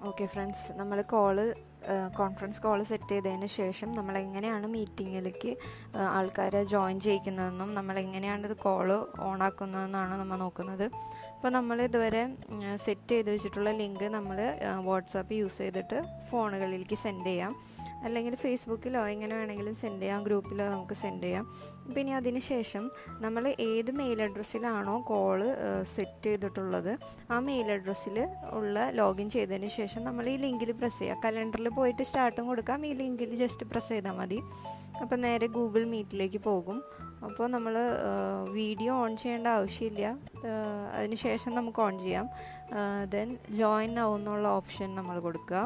okay friends നമ്മൾ call conference call set ചെയ്തതിന് ശേഷം നമ്മൾ എങ്ങനെയാണ് മീറ്റിങ്ങിലേക്ക് ആൾക്കാരെ ജോയിൻ ചെയ്യിക്കുന്നതെന്നും നമ്മൾ എങ്ങനെയാണ് ഇത് കോള് ഓൺ ആക്കുന്നതെന്നാണ് നമ്മൾ നോക്കുന്നത് അപ്പോൾ നമ്മൾ ഇതുവരെ സെറ്റ് ചെയ്ത് വെച്ചിട്ടുള്ള ലിങ്ക് നമ്മൾ വാട്സാപ്പ് യൂസ് ചെയ്തിട്ട് ഫോണുകളിലേക്ക് സെൻഡ് ചെയ്യാം അല്ലെങ്കിൽ ഫേസ്ബുക്കിലോ എങ്ങനെ വേണമെങ്കിലും സെൻഡ് ചെയ്യാം ഗ്രൂപ്പിലോ നമുക്ക് സെൻഡ് ചെയ്യാം പിന്നെ അതിന് ശേഷം നമ്മൾ ഏത് മെയിൽ അഡ്രസ്സിലാണോ കോള് സെറ്റ് ചെയ്തിട്ടുള്ളത് ആ മെയിൽ അഡ്രസ്സിൽ ഉള്ള ലോഗിൻ ചെയ്തതിന് ശേഷം നമ്മൾ ഈ ലിങ്കിൽ പ്രസ് ചെയ്യുക കലണ്ടറിൽ പോയിട്ട് സ്റ്റാർട്ടും കൊടുക്കാം ഈ ലിങ്കിൽ ജസ്റ്റ് പ്രസ് ചെയ്താൽ മതി അപ്പോൾ നേരെ ഗൂഗിൾ മീറ്റിലേക്ക് പോകും അപ്പോൾ നമ്മൾ വീഡിയോ ഓൺ ചെയ്യേണ്ട ആവശ്യമില്ല അതിന് ശേഷം നമുക്ക് ഓൺ ചെയ്യാം ദെൻ ജോയിൻ ആവുന്നുള്ള ഓപ്ഷൻ നമ്മൾ കൊടുക്കുക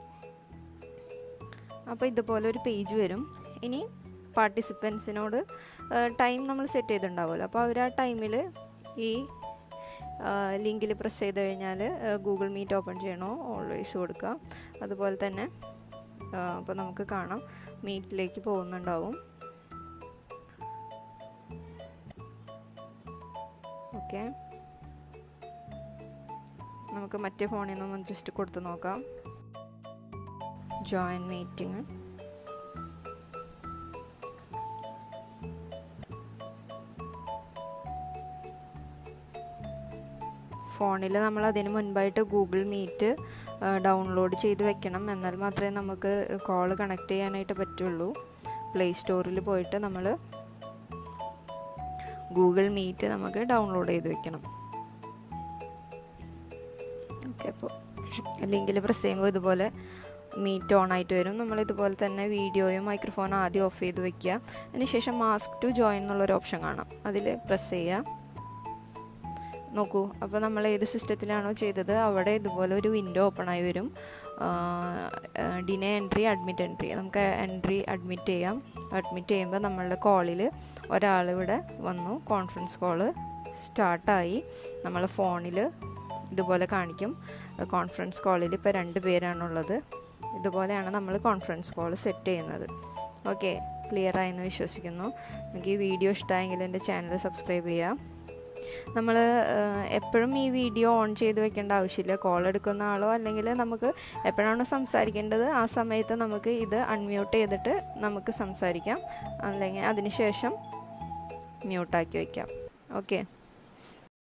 അപ്പോൾ ഇതുപോലെ ഒരു പേജ് വരും ഇനി പാർട്ടിസിപ്പൻസിനോട് ടൈം നമ്മൾ സെറ്റ് ചെയ്തിട്ടുണ്ടാവുമല്ലോ അപ്പോൾ അവർ ആ ടൈമിൽ ഈ ലിങ്കിൽ പ്രസ് ചെയ്ത് കഴിഞ്ഞാൽ ഗൂഗിൾ മീറ്റ് ഓപ്പൺ ചെയ്യണോ ഓൾവേസ് കൊടുക്കുക അതുപോലെ തന്നെ അപ്പോൾ നമുക്ക് കാണാം മീറ്റിലേക്ക് പോകുന്നുണ്ടാവും ഓക്കെ നമുക്ക് മറ്റേ ഫോണിൽ നിന്നും ജസ്റ്റ് കൊടുത്ത് നോക്കാം ജോയിൻ മീറ്റിംഗ് ഫോണിൽ നമ്മൾ അതിന് മുൻപായിട്ട് ഗൂഗിൾ മീറ്റ് ഡൗൺലോഡ് ചെയ്ത് വെക്കണം എന്നാൽ മാത്രമേ നമുക്ക് കോൾ കണക്ട് ചെയ്യാനായിട്ട് പറ്റുള്ളൂ പ്ലേ സ്റ്റോറിൽ പോയിട്ട് നമ്മൾ ഗൂഗിൾ മീറ്റ് നമുക്ക് ഡൗൺലോഡ് ചെയ്ത് വെക്കണം ഓക്കെ അപ്പോൾ ലിങ്കിൽ പ്രസ് ചെയ്യുമ്പോൾ ഇതുപോലെ മീറ്റ് ഓൺ ആയിട്ട് വരും നമ്മൾ ഇതുപോലെ തന്നെ വീഡിയോയും മൈക്രോഫോണും ആദ്യം ഓഫ് ചെയ്ത് വെക്കുക അതിനുശേഷം മാസ്ക് ടു ജോയിൻ എന്നുള്ളൊരു ഓപ്ഷൻ കാണാം അതിൽ പ്രസ് ചെയ്യുക നോക്കൂ അപ്പോൾ നമ്മൾ ഏത് സിസ്റ്റത്തിലാണോ ചെയ്തത് അവിടെ ഇതുപോലെ ഒരു വിൻഡോ ഓപ്പൺ ആയി വരും ഡിനെ എൻട്രി അഡ്മിറ്റ് എൻട്രി നമുക്ക് എൻട്രി അഡ്മിറ്റ് ചെയ്യാം അഡ്മിറ്റ് ചെയ്യുമ്പോൾ നമ്മളുടെ കോളിൽ ഒരാളിവിടെ വന്നു കോൺഫറൻസ് കോള് സ്റ്റാർട്ടായി നമ്മൾ ഫോണിൽ ഇതുപോലെ കാണിക്കും കോൺഫറൻസ് കോളിൽ ഇപ്പോൾ രണ്ട് പേരാണുള്ളത് ഇതുപോലെയാണ് നമ്മൾ കോൺഫറൻസ് കോൾ സെറ്റ് ചെയ്യുന്നത് ഓക്കെ ക്ലിയർ ആയെന്ന് വിശ്വസിക്കുന്നു നിങ്ങൾക്ക് ഈ വീഡിയോ ഇഷ്ടമായെങ്കിൽ എൻ്റെ ചാനൽ സബ്സ്ക്രൈബ് ചെയ്യാം നമ്മൾ എപ്പോഴും ഈ വീഡിയോ ഓൺ ചെയ്ത് വെക്കേണ്ട ആവശ്യമില്ല കോൾ എടുക്കുന്ന ആളോ അല്ലെങ്കിൽ നമുക്ക് എപ്പോഴാണോ സംസാരിക്കേണ്ടത് ആ സമയത്ത് നമുക്ക് ഇത് അൺമ്യൂട്ട് ചെയ്തിട്ട് നമുക്ക് സംസാരിക്കാം അല്ലെങ്കിൽ അതിന് ശേഷം മ്യൂട്ടാക്കി വയ്ക്കാം ഓക്കെ